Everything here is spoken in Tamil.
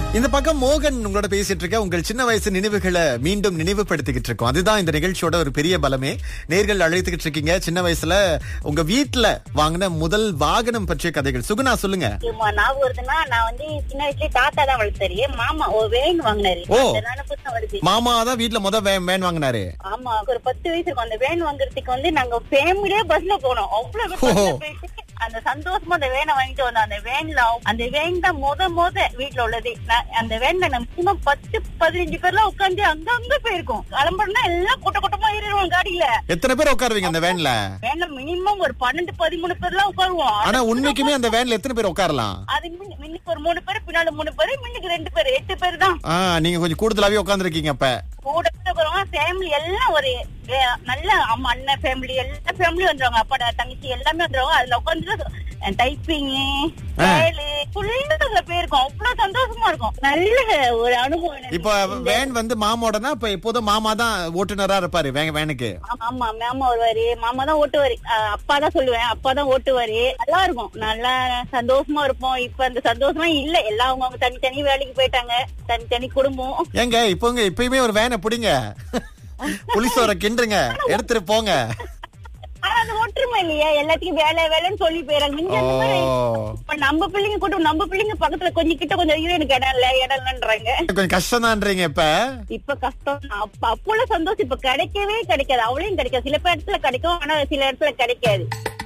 இந்த பக்கம் மோகன் உங்களோட பேசிட்டு இருக்க உங்கள் சின்ன வயசு நினைவுகளை மீண்டும் நினைவுபடுத்திக்கிட்டு இருக்கோம் அதுதான் இந்த நிகழ்ச்சியோட ஒரு பெரிய பலமே நேர்கள் அழைத்துக்கிட்டு இருக்கீங்க சின்ன வயசுல உங்க வீட்டுல வாங்கின முதல் வாகனம் பற்றிய கதைகள் சுகுணா சொல்லுங்க சும்மா ஞாபகம் வருதுன்னா நான் வந்து சின்ன வயசுல தாத்தா தான் வளர்த்தாரு மாமா ஒரு வேன் வாங்கினாரு ஓ. அந்த நினைப்பு தான் வருது மாமா தான் வீட்டுல முத வே- வேன் வாங்கினாரு ஆமா ஒரு பத்து வயசு இருக்கும் அந்த வேன் வாங்குறதுக்கு வந்து நாங்க ஃபேமிலியே பஸ்ல போனோம் அவ்வளவு பேர் ஓ. பஸ்ல போயிட்டு அந்த சந்தோஷமா அந்த வேனை வாங்கிட்டு வந்தோம் அந்த வேன்ல அந்த வேன் தான் முத முத வீட்டுல உள்ளது நான் அந்த வேன்ல மேக்சிமம் பத்து பதினஞ்சு பேர்லாம் உட்காந்து அங்க அங்க போயிருக்கோம் கிளம்புறதுனா எல்லாம் கூட்ட கூட்டமா ஏறிடுவோம் காடியில எத்தனை பேர் உட்காருவீங்க அந்த வேன்ல வேன்ல மினிமம் ஒரு பன்னெண்டு பதிமூணு பேர்லாம் உட்காருவோம் ஆனா உண்மைக்குமே அந்த வேன்ல எத்தனை பேர் உட்காரலாம் அது மின்- மின்னுக்கு ஒரு மூணு பேர் பின்னால மூணு பேர் மின்னுக்கு ரெண்டு பேர் எட்டு பேர் தான் ஆ நீங்க கொஞ்சம் கூடுதலாவே உட்கார்ந்துருக்கீங்க அப்ப கூட இருக்கிறவங்க ஃபேமிலி எல்லாம் ஒரு வே- நல்ல அம்மா அண்ணன் ஃபேமிலி எல்லா ஃபேமிலி வந்துருவாங்க அப்பா தங்கச்சி எல்லாமே வந்துருவாங்க அதுல உட்காந்து டைப்பிங் வேலு ஃபுல்லா போயிருக்கோம் அவ்வளவு சந்தோஷமா இருக்கும் நல்ல ஒரு அனுபவம் எனக்கு. இப்ப வேன் வந்து மாமோடனா இப்ப எப்போதும் மாமா தான் ஓட்டுநரா இருப்பாரு வே- வேனுக்கு ஆமா மாமா வருவாரு மாமா தான் ஓட்டுவாரு அஹ் அப்பா தான் சொல்லுவேன் அப்பா தான் ஓட்டுவாரு நல்லா இருக்கும் நல்லா சந்தோஷமா இருப்போம் இப்ப அந்த சந்தோஷமா இல்ல எல்லாம் அவங்க அவங்க தனித்தனி வேலைக்கு போயிட்டாங்க தனித்தனி குடும்பம் ஏங்க இப்போங்க இப்பயுமே ஒரு வேனை பிடிங்க புலிசோர கிண்டுங்க எடுத்துட்டு போங்க ஆனா அது ஒற்றுமை இல்லையா எல்லாத்துக்கும் வேலை வேலைன்னு சொல்லி போயிறாங்க நீங்க அந்த மாதிரி ஓ இப்ப நம்ம பிள்ளைங்க கூட நம்ம பிள்ளைங்க பக்கத்துல கொஞ்சம் கிட்ட கொஞ்சம் ஐயோ எனக்கு இடம் இல்ல இடம் இல்லைன்றாங்க கொஞ்சம் கஷ்டம் தான்றீங்க இப்ப இப்ப கஷ்டம் தான். அப்ப அப்ப உள்ள சந்தோஷம் இப்ப கிடைக்கவே கிடைக்காது அவளையும் கிடைக்காது சில பேர் இடத்துல கிடைக்கும் ஆனா சில இடத்துல கிடைக்காது